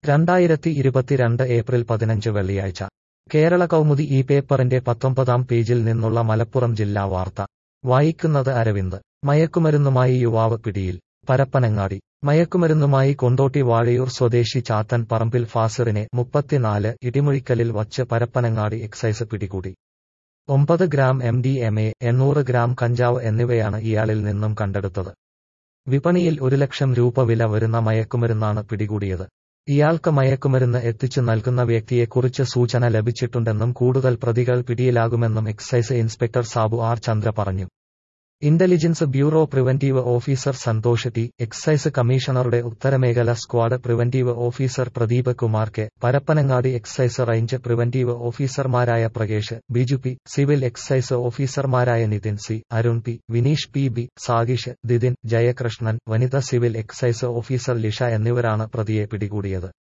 രണ്ടായിരത്തി ഇരുപത്തിരണ്ട് ഏപ്രിൽ പതിനഞ്ച് വെള്ളിയാഴ്ച കേരള കൗമുദി ഈ പേപ്പറിന്റെ പത്തൊമ്പതാം പേജിൽ നിന്നുള്ള മലപ്പുറം ജില്ലാ വാർത്ത വായിക്കുന്നത് അരവിന്ദ് മയക്കുമരുന്നുമായി യുവാവ് പിടിയിൽ പരപ്പനങ്ങാടി മയക്കുമരുന്നുമായി കൊണ്ടോട്ടി വാഴയൂർ സ്വദേശി ചാത്തൻ പറമ്പിൽ ഫാസിറിനെ മുപ്പത്തിനാല് ഇടിമുഴിക്കലിൽ വച്ച് പരപ്പനങ്ങാടി എക്സൈസ് പിടികൂടി ഒമ്പത് gram M D M A എണ്ണൂറ് ഗ്രാം കഞ്ചാവ് എന്നിവയാണ് ഇയാളിൽ നിന്നും കണ്ടെടുത്തത് വിപണിയിൽ ഒരു ലക്ഷം രൂപ വില വരുന്ന മയക്കുമരുന്നാണ് പിടികൂടിയത് ഇയാൾക്ക് മയക്കുമരുന്ന് എത്തിച്ചു നൽകുന്ന വ്യക്തിയെക്കുറിച്ച് സൂചന ലഭിച്ചിട്ടുണ്ടെന്നും കൂടുതൽ പ്രതികൾ പിടിയിലാകുമെന്നും excise inspector Sabu R Chandra പറഞ്ഞു intelligence bureau preventive officer Santhosh T excise കമ്മീഷണറുടെ ഉത്തരമേഖല squad preventive officer Pradeep Kumar K Parappanangadi excise range preventive ഓഫീസർമാരായ Prakesh Biju P civil excise ഓഫീസർമാരായ Nithin C Arun P Vineesh P B സാഗിഷ് ദിദിൻ ജയകൃഷ്ണൻ വനിത സിവിൽ എക്സൈസ് ഓഫീസർ ലിഷ എന്നിവരാണ് പ്രതിയെ പിടികൂടിയത്